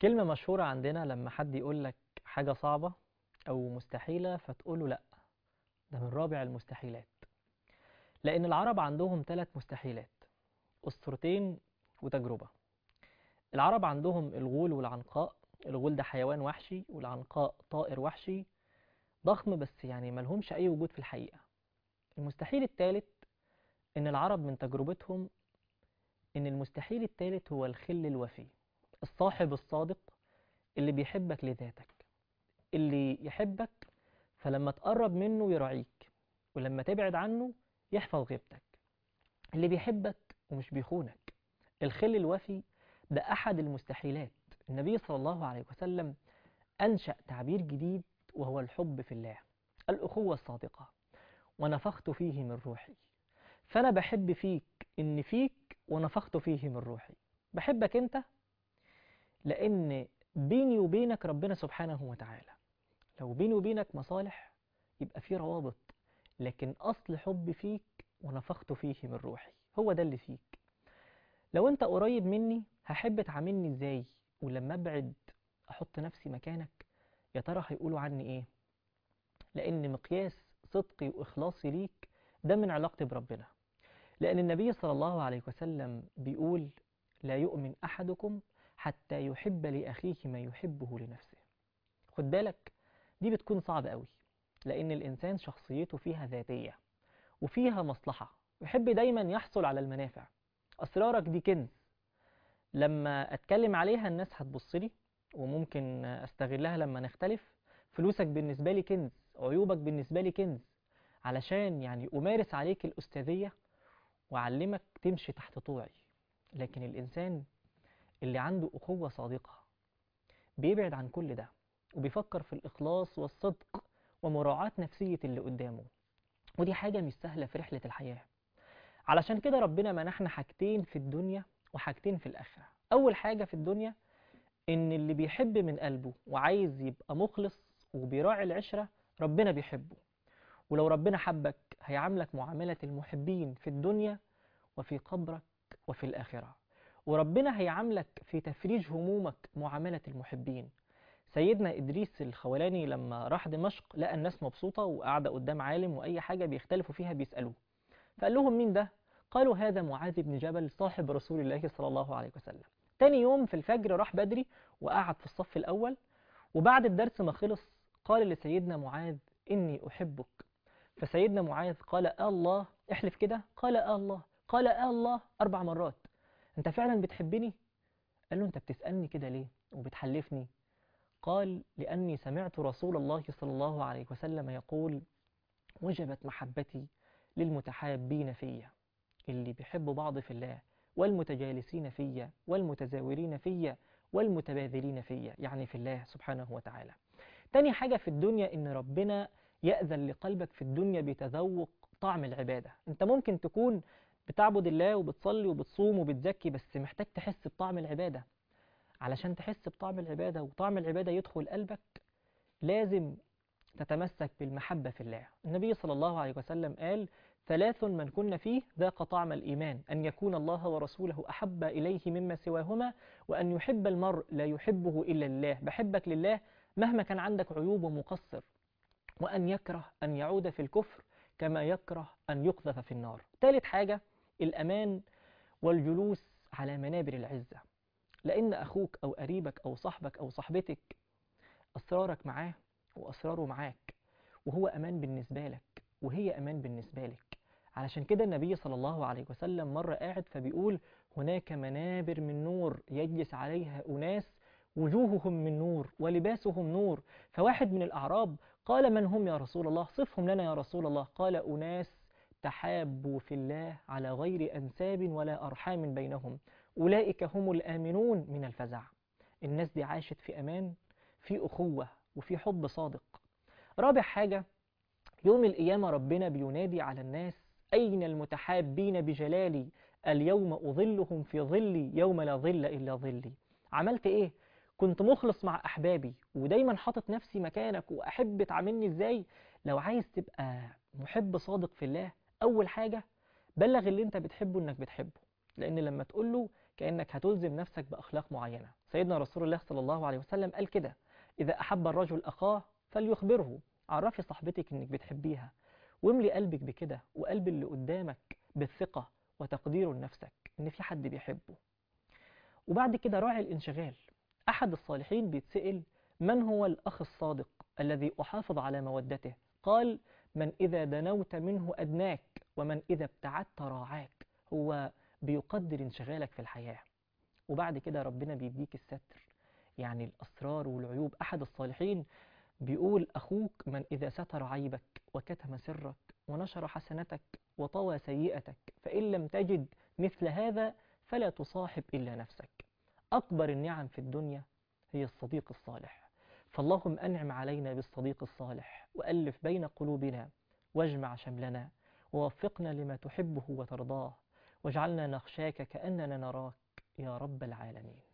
كلمة مشهورة عندنا لما حد يقول لك حاجة صعبة أو مستحيلة فتقوله لأ ده من رابع المستحيلات لأن العرب عندهم ثلاث مستحيلات أسطورتين وتجربة العرب عندهم الغول والعنقاء الغول ده حيوان وحشي والعنقاء طائر وحشي ضخم بس يعني ملهمش أي وجود في الحقيقة المستحيل الثالث إن العرب من تجربتهم إن المستحيل الثالث هو الخل الوفي الصاحب الصادق اللي بيحبك لذاتك اللي يحبك فلما تقرب منه يراعيك ولما تبعد عنه يحفظ غيبتك اللي بيحبك ومش بيخونك الخل الوفي ده أحد المستحيلات النبي صلى الله عليه وسلم أنشأ تعبير جديد وهو الحب في الله الأخوة الصادقة ونفخت فيه من روحي فأنا بحب فيك إن فيك ونفخت فيه من روحي بحبك أنت لأن بيني وبينك ربنا سبحانه وتعالى لو بيني وبينك مصالح يبقى في روابط لكن أصل حب فيك ونفخت فيه من روحي هو ده اللي فيك لو أنت قريب مني هحب تعاملني إزاي ولما أبعد أحط نفسي مكانك يا ترى هيقولوا عني إيه لأن مقياس صدقي وإخلاصي ليك ده من علاقتي بربنا لأن النبي صلى الله عليه وسلم بيقول لا يؤمن أحدكم حتى يحب لأخيه ما يحبه لنفسه خد بالك دي بتكون صعبة قوي لأن الإنسان شخصيته فيها ذاتية وفيها مصلحة ويحب دايما يحصل على المنافع أسرارك دي كنز لما أتكلم عليها الناس هتبص لي وممكن أستغلها لما نختلف فلوسك بالنسبة لي كنز عيوبك بالنسبة لي كنز علشان يعني أمارس عليك الأستاذية وأعلمك تمشي تحت طوعي لكن الإنسان اللي عنده أخوة صادقة بيبعد عن كل ده وبيفكر في الإخلاص والصدق ومراعاة نفسية اللي قدامه ودي حاجة مش سهلة في رحلة الحياة علشان كده ربنا منحنا حاجتين في الدنيا وحاجتين في الآخرة أول حاجة في الدنيا إن اللي بيحب من قلبه وعايز يبقى مخلص وبيراعي العشرة ربنا بيحبه ولو ربنا حبك هيعاملك معاملة المحبين في الدنيا وفي قبرك وفي الآخرة وربنا هيعاملك في تفريج همومك معاملة المحبين سيدنا إدريس الخولاني لما راح دمشق لقى الناس مبسوطة وقاعدة قدام عالم وأي حاجة بيختلفوا فيها بيسألوه فقال لهم مين ده؟ قالوا هذا معاذ بن جبل صاحب رسول الله صلى الله عليه وسلم تاني يوم في الفجر راح بدري وقعد في الصف الأول وبعد الدرس ما خلص قال لسيدنا معاذ إني أحبك فسيدنا معاذ قال آه الله احلف كده قال آه الله قال آه الله أربع مرات أنت فعلا بتحبني؟ قال له أنت بتسألني كده ليه؟ وبتحلفني قال لأني سمعت رسول الله صلى الله عليه وسلم يقول وجبت محبتي للمتحابين فيا اللي بيحبوا بعض في الله والمتجالسين فيا والمتزاورين فيا والمتباذلين فيا يعني في الله سبحانه وتعالى تاني حاجة في الدنيا إن ربنا يأذن لقلبك في الدنيا بتذوق طعم العبادة أنت ممكن تكون بتعبد الله وبتصلي وبتصوم وبتزكي بس محتاج تحس بطعم العبادة علشان تحس بطعم العبادة وطعم العبادة يدخل قلبك لازم تتمسك بالمحبة في الله النبي صلى الله عليه وسلم قال ثلاث من كن فيه ذاق طعم الإيمان أن يكون الله ورسوله أحب إليه مما سواهما وأن يحب المرء لا يحبه إلا الله بحبك لله مهما كان عندك عيوب ومقصر وأن يكره أن يعود في الكفر كما يكره أن يقذف في النار ثالث حاجة الأمان والجلوس على منابر العزة لأن أخوك أو قريبك أو صاحبك أو صاحبتك أسرارك معاه وأسراره معاك وهو أمان بالنسبة لك وهي أمان بالنسبة لك علشان كده النبي صلى الله عليه وسلم مرة قاعد فبيقول هناك منابر من نور يجلس عليها أناس وجوههم من نور ولباسهم نور فواحد من الأعراب قال من هم يا رسول الله صفهم لنا يا رسول الله قال أناس تحابوا في الله على غير أنساب ولا أرحام بينهم أولئك هم الآمنون من الفزع الناس دي عاشت في أمان في أخوة وفي حب صادق رابع حاجة يوم القيامة ربنا بينادي على الناس أين المتحابين بجلالي اليوم أظلهم في ظلي يوم لا ظل إلا ظلي عملت إيه؟ كنت مخلص مع أحبابي ودايما حاطط نفسي مكانك وأحب تعاملني إزاي لو عايز تبقى محب صادق في الله أول حاجة بلغ اللي أنت بتحبه إنك بتحبه لأن لما تقول له كأنك هتلزم نفسك بأخلاق معينة سيدنا رسول الله صلى الله عليه وسلم قال كده إذا أحب الرجل أخاه فليخبره عرفي صاحبتك إنك بتحبيها واملي قلبك بكده وقلب اللي قدامك بالثقة وتقديره لنفسك إن في حد بيحبه وبعد كده راعي الانشغال أحد الصالحين بيتسأل من هو الأخ الصادق الذي أحافظ على مودته قال من إذا دنوت منه أدناك ومن إذا ابتعدت راعاك هو بيقدر انشغالك في الحياة وبعد كده ربنا بيديك الستر يعني الأسرار والعيوب أحد الصالحين بيقول أخوك من إذا ستر عيبك وكتم سرك ونشر حسنتك وطوى سيئتك فإن لم تجد مثل هذا فلا تصاحب إلا نفسك أكبر النعم في الدنيا هي الصديق الصالح فاللهم أنعم علينا بالصديق الصالح وألف بين قلوبنا واجمع شملنا ووفقنا لما تحبه وترضاه واجعلنا نخشاك كأننا نراك يا رب العالمين